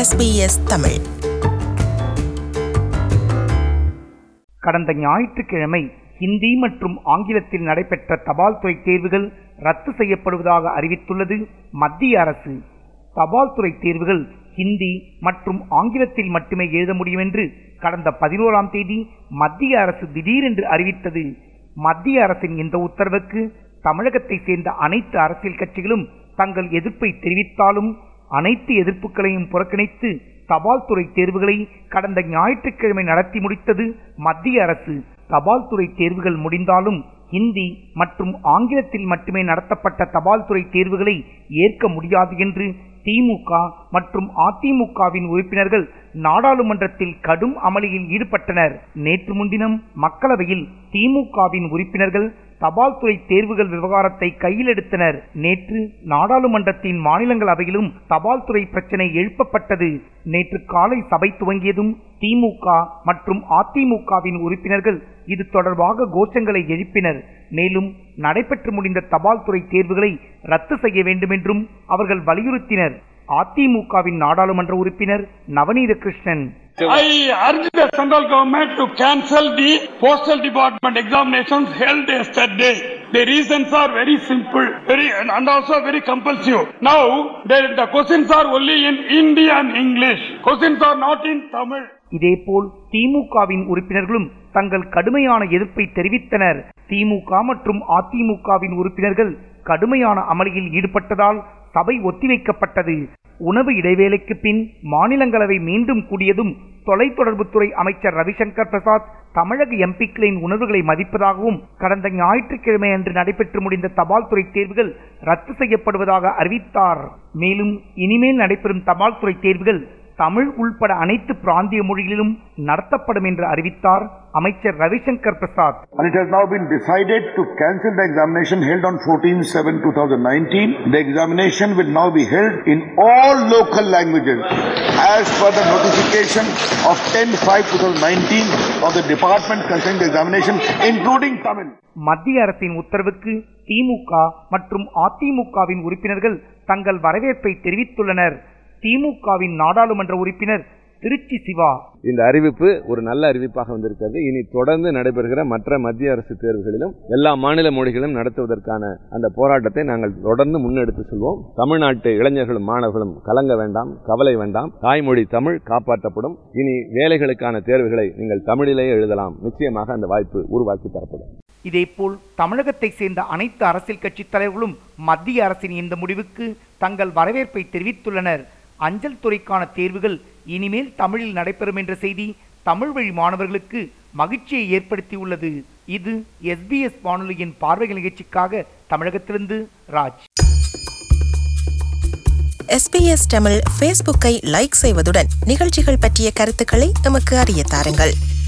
SBS Tamil கடந்த ஞாயிற்றுக்கிழமை ஹிந்தி மற்றும் ஆங்கிலத்தில் நடைபெற்ற தபால் துறை தேர்வுகள் ரத்து செய்யப்படுவதாக அறிவித்துள்ளது மத்திய அரசு தபால் துறை தேர்வுகள் ஹிந்தி மற்றும் ஆங்கிலத்தில் மட்டுமே எழுத முடியும் என்று கடந்த பதினோராம் தேதி மத்திய அரசு திடீரென்று அறிவித்தது மத்திய அரசின் இந்த உத்தரவுக்கு தமிழகத்தை சேர்ந்த அனைத்து அரசியல் கட்சிகளும் தங்கள் எதிர்ப்பை தெரிவித்தாலும் அனைத்து எதிர்ப்புகளையும் புறக்கணித்து தபால் துறை தேர்வுகளை கடந்த ஞாயிற்றுக்கிழமை நடத்தி முடித்தது மத்திய அரசு தபால் துறை தேர்வுகள் முடிந்தாலும் ஹிந்தி மற்றும் ஆங்கிலத்தில் மட்டுமே நடத்தப்பட்ட தபால் துறை தேர்வுகளை ஏற்க முடியாது என்று திமுக மற்றும் அதிமுகவின் உறுப்பினர்கள் நாடாளுமன்றத்தில் கடும் அமளியில் ஈடுபட்டனர் நேற்று முன்தினம் மக்களவையில் திமுகவின் உறுப்பினர்கள் தபால் துறை தேர்வுகள் விவகாரத்தை கையில் எடுத்தனர் நேற்று நாடாளுமன்றத்தின் மாநிலங்களவையிலும் தபால் துறை பிரச்சனை எழுப்பப்பட்டது நேற்று காலை சபை துவங்கியதும் திமுக மற்றும் அதிமுகவின் உறுப்பினர்கள் இது தொடர்பாக கோஷங்களை எழுப்பினர் மேலும் நடைபெற்று முடிந்த தபால் துறை தேர்வுகளை ரத்து செய்ய வேண்டும் என்றும் அவர்கள் வலியுறுத்தினர் அதிமுகவின் நாடாளுமன்ற உறுப்பினர் நவநீத Krishnan I urge the central government to cancel the postal department examinations held yesterday. The reasons are very simple, very and also very compulsive. Now the, the questions are only in Hindi and English. Questions are not in Tamil. இதேபோல் திமுகவின் உறுப்பினர்களும் தங்கள் கடுமையான எதிர்ப்பை தெரிவித்தனர் திமுக மற்றும் அதிமுகவின் உறுப்பினர்கள் கடுமையான அமளியில் ஈடுபட்டதால் சபை ஒத்திவைக்கப்பட்டது உணவு இடைவேளைக்கு பின் மாநிலங்களவை மீண்டும் கூடியதும் தொலைத்தொடர்புத்துறை அமைச்சர் ரவிசங்கர் பிரசாத் தமிழக எம்பிக்களின் உணர்வுகளை மதிப்பதாகவும் கடந்த ஞாயிற்றுக்கிழமை அன்று நடைபெற்று முடிந்த தபால் துறை தேர்வுகள் ரத்து செய்யப்படுவதாக அறிவித்தார் மேலும் இனிமேல் நடைபெறும் தபால் துறை தேர்வுகள் தமிழ் உள்பட அனைத்து பிராந்திய மொழிகளிலும் நடத்தப்படும் என்று அறிவித்தார் அமைச்சர் Ravishankar Prasad And it has now been decided to cancel the examination held on 14-7-2019. The examination will now be held in all local languages as per the notification of 10-5-2019 of the department concerning the examination including Tamil. மத்திய அரசின் உத்தரவுக்கு திமுக மற்றும் அதிமுகவின் உறுப்பினர்கள் தங்கள் வரவேற்பை தெரிவித்துள்ளனர் திமுகவின் நாடாளுமன்ற உறுப்பினர் திருச்சி சிவா இந்த அறிவிப்பு ஒரு நல்ல அறிவிப்பாக வந்திருக்கிறது இனி தொடர்ந்து நடைபெறுகிற மற்ற மத்திய அரசு தேர்வுகளிலும் எல்லா மாநில மொழிகளும் நடத்துவதற்கான அந்த போராட்டத்தை நாங்கள் தொடர்ந்து முன்னெடுத்து செல்வோம் தமிழ்நாட்டு இளைஞர்களும் மாணவர்களும் கலங்க வேண்டாம் கவலை வேண்டாம் தாய்மொழி தமிழ் காப்பாற்றப்படும் இனி வேலைகளுக்கான தேர்வுகளை நீங்கள் தமிழிலேயே எழுதலாம் நிச்சயமாக அந்த வாய்ப்பு உருவாக்கி தரப்படும் இதேபோல் தமிழகத்தை சேர்ந்த அனைத்து அரசியல் கட்சித் தலைவர்களும் மத்திய அரசின் இந்த முடிவுக்கு தங்கள் வரவேற்பை தெரிவித்துள்ளனர் அஞ்சல் துறைக்கான தேர்வுகள் இனிமேல் தமிழில் நடைபெறும் என்ற செய்தி தமிழ் வழி மாணவர்களுக்கு மகிழ்ச்சியை ஏற்படுத்தியுள்ளது இது எஸ்பிஎஸ் வானொலியின் பார்வைகள் நிகழ்ச்சிக்காக தமிழகத்திலிருந்து ராஜ் SBS தமிழ் ஃபேஸ்புக்கை லைக் செய்வதுடன் நிகழ்ச்சிகள் பற்றிய கருத்துக்களை எமக்கு அறிய தாருங்கள்